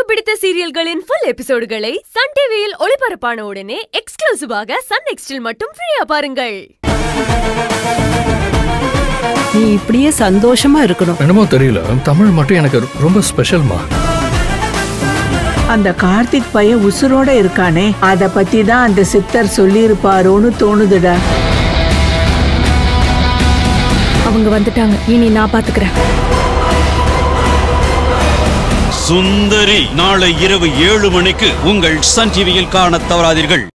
பிடித்த சீரியல்களின் full எபிசோடுகளை Sun டிவியில் ஒளிபரப்பான உடனே எக்ஸ்க்ளூசிவாக சன் நெக்ஸ்டில் மட்டும் ஃப்ரீயா பாருங்கள் நீ இப்படியே சந்தோஷமா இருக்கணும் என்னமோ தெரியல தமிழ் மட்டும் எனக்கு ரொம்ப ஸ்பெஷல்மா அந்த கார்த்திக் பையன் உசுரோட இருக்கானே அத பத்தி தான் அந்த சித்தர் சொல்லி இருப்பாரோன்னு தோணுதுடா அவங்க வந்துட்டாங்க இனி நான் பாத்துக்கிறேன் சுந்தரி நாளை இரவு ஏழு மணிக்கு உங்கள் சன் டிவியில் காணத் தவறாதீர்கள்